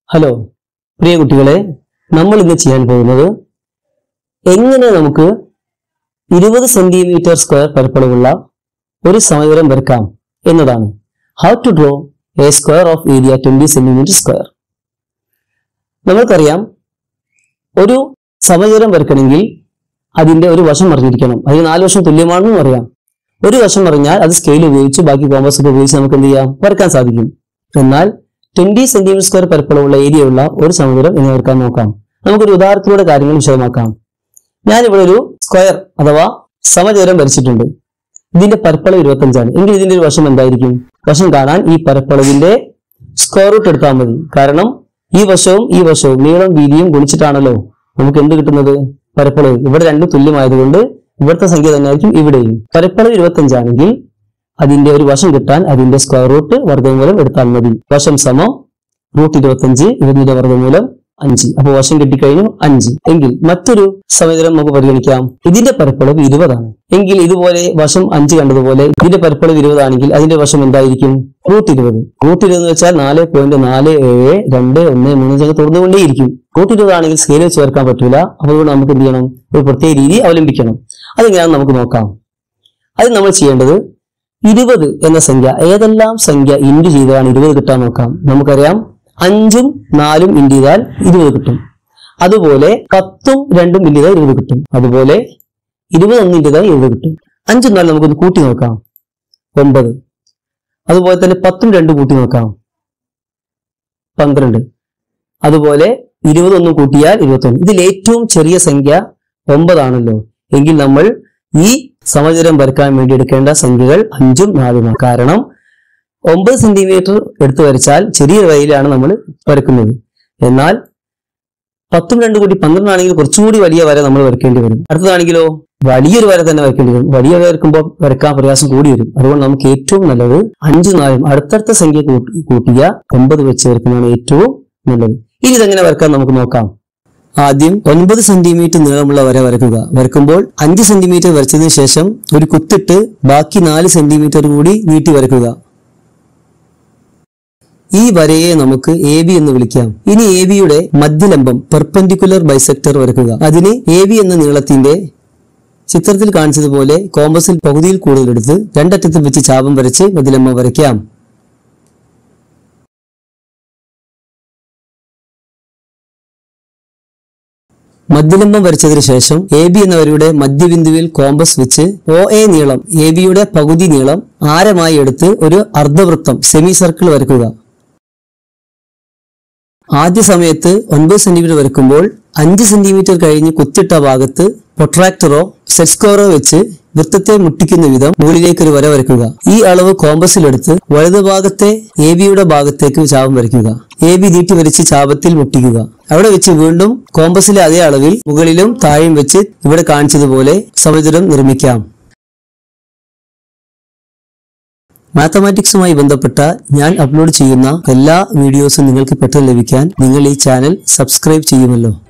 hello പ്രിയ കുട്ടികളെ നമ്മൾ ഇന്ന് ചെയ്യാൻ പോകുന്നത് എങ്ങനെ നമുക്ക് ഇരുപത് സെന്റിമീറ്റർ സ്ക്വയർ പരപ്പളവുള്ള ഒരു സമതലം വരക്കാം എന്നതാണ് how to draw a square of area twenty centimetre square നമ്മൾക്കറിയാം ഒരു സമചതുരം വരക്കണമെങ്കിൽ അതിന്റെ ഒരു വശം അറിഞ്ഞിരിക്കണം അതിന് നാല് വശം തുല്യമാണെന്നും അറിയാം ഒരു വശം അറിഞ്ഞാൽ അത് സ്കെയിൽ ഉപയോഗിച്ച് ബാക്കി കോമ്പസ് ഒക്കെ ഉപയോഗിച്ച് നമുക്ക് എന്ത് ചെയ്യാം വരക്കാൻ സാധിക്കും എന്നാൽ ട്വന്റി സെന്റിമീറ്റർ സ്ക്വയർ പരപ്പളവുള്ള ഏരിയ ഉള്ള ഒരു സമുദ്രം എന്ന് വരക്കാൻ നോക്കാം നമുക്കൊരു ഉദാഹരണത്തിലൂടെ കാര്യങ്ങൾ വിശദമാക്കാം ഞാനിവിടെ ഒരു സ്ക്വയർ അഥവാ സമചതുരം വരച്ചിട്ടുണ്ട് ഇതിന്റെ പരപ്പളവ് ഇരുപത്തഞ്ചാണ് എങ്കിൽ ഇതിന്റെ ഒരു വശം എന്തായിരിക്കും വശം കാണാൻ ഈ പരപ്പളവിന്റെ സ്ക്വയർ റൂട്ട് എടുത്താൽ മതി കാരണം ഈ വശവും ഈ വശവും നീളം വീതിയും ഗുണിച്ചിട്ടാണല്ലോ നമുക്ക് എന്ത് കിട്ടുന്നത് പരപ്പളവ് ഇവിടെ രണ്ടും തുല്യമായതുകൊണ്ട് ഇവിടുത്തെ സംഖ്യ തന്നെയായിരിക്കും ഇവിടെയും പരപ്പളവ് ഇരുപത്തഞ്ചാണെങ്കിൽ അതിന്റെ ഒരു വശം കിട്ടാൻ അതിന്റെ സ്ക്വയർ റൂട്ട് വർഗ്ഗമൂലം എടുത്താൽ മതി വശം സമം റൂട്ട് ഇരുപത്തഞ്ച് ഇതിന്റെ വർഗ്ഗമൂലം അഞ്ച് അപ്പൊ വശം കിട്ടിക്കഴിഞ്ഞു അഞ്ച് എങ്കിൽ മറ്റൊരു സമതലം നമുക്ക് പരിഗണിക്കാം ഇതിന്റെ പരപ്പളവ് ഇരുപതാണ് എങ്കിൽ ഇതുപോലെ വശം അഞ്ച് കണ്ടതുപോലെ ഇതിന്റെ പരപ്പളവ് ഇരുപതാണെങ്കിൽ അതിന്റെ വശം എന്തായിരിക്കും റൂട്ട് ഇരുപത് റൂട്ട് ഇരുപത് എന്ന് വെച്ചാൽ നാല് പോയിന്റ് നാല് ഏഴ് രണ്ട് ഒന്ന് മൂന്ന് അഞ്ച് തുറന്നുകൊണ്ടേയിരിക്കും റൂട്ട് ഇരുപതാണെങ്കിൽ സ്കെയിൽ വെച്ച് ചേർക്കാൻ പറ്റൂല അതുകൊണ്ട് നമുക്ക് എന്ത് ചെയ്യണം ഒരു പ്രത്യേക രീതി അവലംബിക്കണം അതെങ്ങനെയാണെന്ന് നമുക്ക് നോക്കാം അത് നമ്മൾ ചെയ്യേണ്ടത് ഇരുപത് എന്ന സംഖ്യ ഏതെല്ലാം സംഖ്യ ഇൻറ്റു ചെയ്താണ് ഇരുപത് കിട്ടാൻ നോക്കാം നമുക്കറിയാം അഞ്ചും നാലും ഇൻറ്റു ചെയ്താൽ ഇരുപത് കിട്ടും അതുപോലെ പത്തും രണ്ടും ഇൻറ്റു ചെയ്താൽ ഇരുപത് കിട്ടും അതുപോലെ ഇരുപത് ഒന്ന് ഇൻറ്റു ചെയ്താൽ ഇരുപത് കിട്ടും അഞ്ചും നാലും നമുക്കൊന്ന് കൂട്ടി നോക്കാം ഒമ്പത് അതുപോലെ തന്നെ പത്തും രണ്ടും കൂട്ടി നോക്കാം പന്ത്രണ്ട് അതുപോലെ ഇരുപതൊന്നും കൂട്ടിയാൽ ഇരുപത്തൊന്ന് ഇതിൽ ഏറ്റവും ചെറിയ സംഖ്യ ഒമ്പതാണല്ലോ എങ്കിൽ നമ്മൾ ഈ സമചരം വരക്കാൻ വേണ്ടി എടുക്കേണ്ട സംഖ്യകൾ അഞ്ചും നാലുമാണ് കാരണം ഒമ്പത് സെന്റിമീറ്റർ എടുത്തു വരച്ചാൽ ചെറിയ വരയിലാണ് നമ്മൾ വരക്കുന്നത് എന്നാൽ പത്തും രണ്ടും കൂടി പന്ത്രണ്ടാണെങ്കിൽ കുറച്ചുകൂടി വലിയ വര നമ്മൾ വരയ്ക്കേണ്ടി വരും അടുത്തതാണെങ്കിലോ വലിയൊരു വര തന്നെ വരയ്ക്കേണ്ടി വരും വലിയ വര വരക്കുമ്പോൾ വരക്കാൻ പ്രയാസം കൂടി വരും അതുകൊണ്ട് നമുക്ക് ഏറ്റവും നല്ലത് അഞ്ചും നാലും അടുത്തടുത്ത സംഖ്യ കൂട്ടി- കൂട്ടിയ ഒമ്പത് വെച്ച് വരക്കുന്നതാണ് ഏറ്റവും നല്ലത് ഇനി ഇതെങ്ങനെ വരക്കാൻ നമുക്ക് നോക്കാം ആദ്യം ഒൻപത് സെന്റിമീറ്റർ നീളമുള്ള വര വരക്കുക വരക്കുമ്പോൾ അഞ്ച് സെന്റിമീറ്റർ വരച്ചതിന് ശേഷം ഒരു കുത്തിട്ട് ബാക്കി നാല് സെന്റിമീറ്റർ കൂടി നീട്ടി വരക്കുക ഈ വരയെ നമുക്ക് എ ബി എന്ന് വിളിക്കാം ഇനി എ ബിയുടെ മധ്യലംബം പെർപെൻഡിക്കുലർ ബൈസെക്ടർ വരക്കുക അതിന് എ ബി എന്ന നീളത്തിന്റെ ചിത്രത്തിൽ കാണിച്ചതുപോലെ കോമ്പസിൽ പകുതിയിൽ കൂടുതലെടുത്ത് രണ്ടറ്റത്തിൽ വെച്ച് ചാപം വരച്ച് മധ്യലംബം വരയ്ക്കാം മധ്യലംബം വരച്ചതിന് ശേഷം എ ബി എന്നവരുടെ മധ്യബിന്ദുവിൽ കോമ്പസ് വെച്ച് ഒ എ നീളം എ ബിയുടെ പകുതി നീളം ആരമായി എടുത്ത് ഒരു അർദ്ധവൃത്തം സെമി സർക്കിൾ വരക്കുക ആദ്യ സമയത്ത് ഒൻപത് സെന്റിമീറ്റർ വരയ്ക്കുമ്പോൾ അഞ്ച് സെന്റിമീറ്റർ കഴിഞ്ഞ് കുത്തിട്ട ഭാഗത്ത് പ്രൊട്രാക്ടറോ സെറ്റ് സ്കോറോ വെച്ച് വൃത്തത്തെ മുട്ടിക്കുന്ന വിധം മുകളിലേക്ക് ഒരു വര വരയ്ക്കുക ഈ അളവ് കോമ്പസിലെടുത്ത് വലതുഭാഗത്തെ എ ബിയുടെ ഭാഗത്തേക്ക് ചാപം വരയ്ക്കുക എ ബി നീട്ടി വരച്ച് ചാപത്തിൽ മുട്ടിക്കുക അവിടെ വെച്ച് വീണ്ടും കോമ്പസിലെ അതേ അളവിൽ മുകളിലും താഴെയും വെച്ച് ഇവിടെ കാണിച്ചതുപോലെ സമചതുരം നിർമ്മിക്കാം മാത്തമാറ്റിക്സുമായി ബന്ധപ്പെട്ട ഞാൻ അപ്ലോഡ് ചെയ്യുന്ന എല്ലാ വീഡിയോസും നിങ്ങൾക്ക് പെട്ടെന്ന് ലഭിക്കാൻ നിങ്ങൾ ഈ ചാനൽ സബ്സ്ക്രൈബ് ചെയ്യുമല്ലോ